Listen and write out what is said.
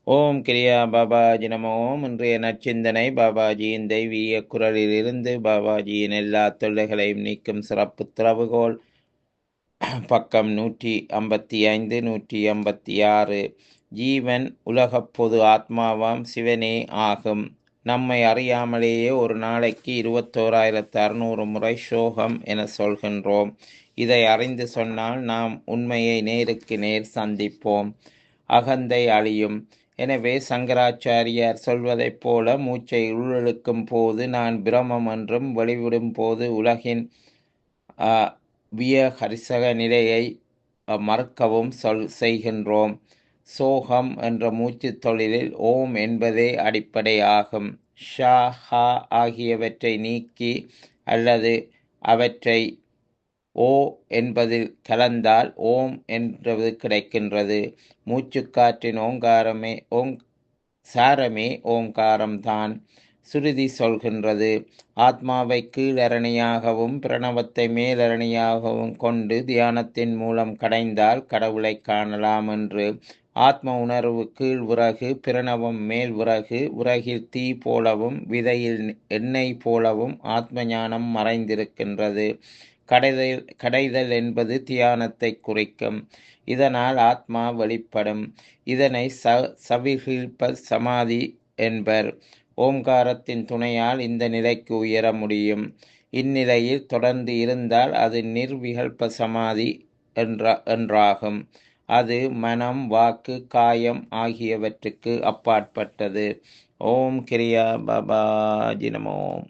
ஓம் கிரியா பாபாஜி நம ஓம் இன்றைய நற்சிந்தனை பாபாஜியின் தெய்வீக குரலிலிருந்து பாபாஜியின் எல்லா தொல்லைகளையும் நீக்கும் சிறப்பு திறவுகோல் பக்கம் நூற்றி ஐம்பத்தி ஐந்து நூற்றி ஐம்பத்தி ஆறு ஜீவன் உலகப் பொது ஆத்மாவாம் சிவனே ஆகும் நம்மை அறியாமலேயே ஒரு நாளைக்கு இருபத்தோராயிரத்து அறுநூறு முறை சோகம் என சொல்கின்றோம் இதை அறிந்து சொன்னால் நாம் உண்மையை நேருக்கு நேர் சந்திப்போம் அகந்தை அழியும் எனவே சங்கராச்சாரியார் சொல்வதைப் போல மூச்சை உள்ளிழுக்கும் போது நான் பிரமம் என்றும் வெளிவிடும் போது உலகின் வியஹரிசக நிலையை மறுக்கவும் சொல் செய்கின்றோம் சோகம் என்ற மூச்சு தொழிலில் ஓம் என்பதே அடிப்படை ஆகும் ஷா ஹா ஆகியவற்றை நீக்கி அல்லது அவற்றை ஓ என்பதில் கலந்தால் ஓம் என்றது கிடைக்கின்றது மூச்சுக்காற்றின் ஓங்காரமே ஓங் சாரமே ஓங்காரம்தான் சுருதி சொல்கின்றது ஆத்மாவை கீழரணியாகவும் பிரணவத்தை மேலரணியாகவும் கொண்டு தியானத்தின் மூலம் கடைந்தால் கடவுளை காணலாம் என்று ஆத்ம உணர்வு கீழ் விறகு பிரணவம் மேல் விறகு உலகில் தீ போலவும் விதையில் எண்ணெய் போலவும் ஆத்ம ஞானம் மறைந்திருக்கின்றது கடைதல் கடைதல் என்பது தியானத்தை குறிக்கும் இதனால் ஆத்மா வெளிப்படும் இதனை ச சவிகிழ்ப்ப சமாதி என்பர் ஓம்காரத்தின் துணையால் இந்த நிலைக்கு உயர முடியும் இந்நிலையில் தொடர்ந்து இருந்தால் அது நிர்விகல்ப சமாதி என்ற என்றாகும் அது மனம் வாக்கு காயம் ஆகியவற்றுக்கு அப்பாற்பட்டது ஓம் கிரியா பாபாஜி நமோம்